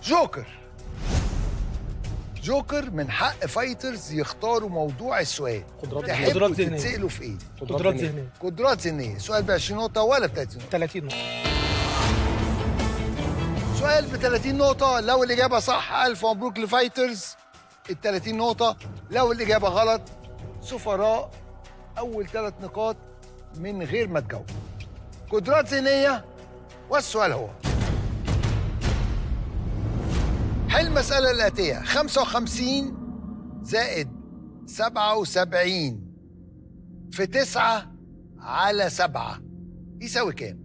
جوكر جوكر من حق فايترز يختاروا موضوع السؤال قدرات تحبوا قدرات ذهنيه تتسألوا في ايه؟ قدرات ذهنيه قدرات ذهنيه سؤال ب 20 نقطة ولا ب 30 نقطة؟ 30 نقطه سؤال ب 30 نقطة لو الإجابة صح ألف مبروك لفايترز ال 30 نقطة لو الإجابة غلط سفراء أول ثلاث نقاط من غير ما تجاوب قدرات ذهنية والسؤال هو حل المسألة الآتية 55 زائد 77 في 9 على 7 يساوي كام؟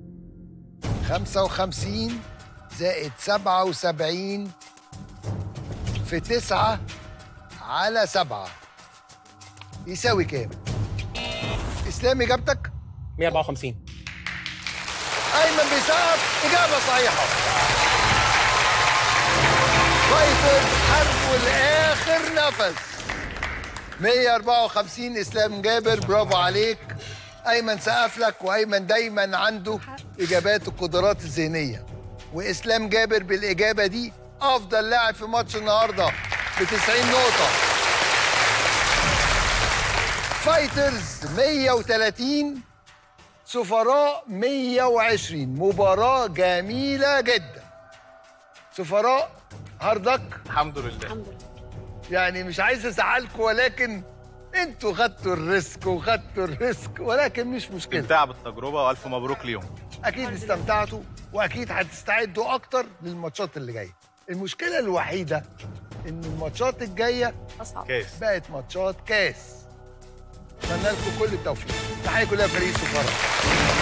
55 زائد 77 في 9 على 7 يساوي كام؟ اسلام اجابتك؟ 154 ايمن بيسقف اجابه صحيحه فايتر حاربوا لاخر نفس 154 اسلام جابر برافو عليك ايمن سقف لك وايمن دايما عنده اجابات القدرات الذهنيه واسلام جابر بالاجابه دي افضل لاعب في ماتش النهارده ب 90 نقطه فايترز 130 سفراء 120 مباراة جميلة جدا سفراء هاردك الحمد لله الحمد لله يعني مش عايز ازعلكم ولكن انتوا خدتوا الريسك وخدتوا الريسك ولكن مش مشكلة استمتاع بالتجربه والف مبروك ليهم اكيد استمتعتوا واكيد هتستعدوا اكتر للماتشات اللي جايه المشكله الوحيده ان الماتشات الجايه اصعب كاس بقت ماتشات كاس اتمنى لكم كل التوفيق تحيه كلها فريق سفراء